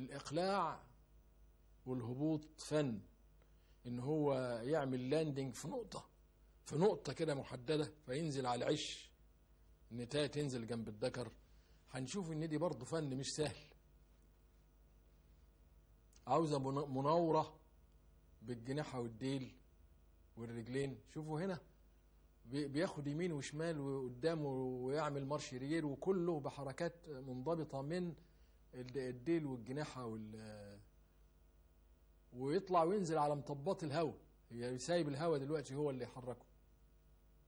الإقلاع والهبوط فن إن هو يعمل لاندنج في نقطة في نقطة كده محددة فينزل على العش النتاية تنزل جنب الذكر هنشوف إن دي برضه فن مش سهل عاوزة من- مناورة بالجناحة والديل والرجلين شوفوا هنا بي- بياخد يمين وشمال وقدامه ويعمل مارش ريير وكله بحركات منضبطة من الد- الديل والجناحة وال ويطلع وينزل على مطبات الهواء هي سايب الهواء دلوقتي هو اللي يحركه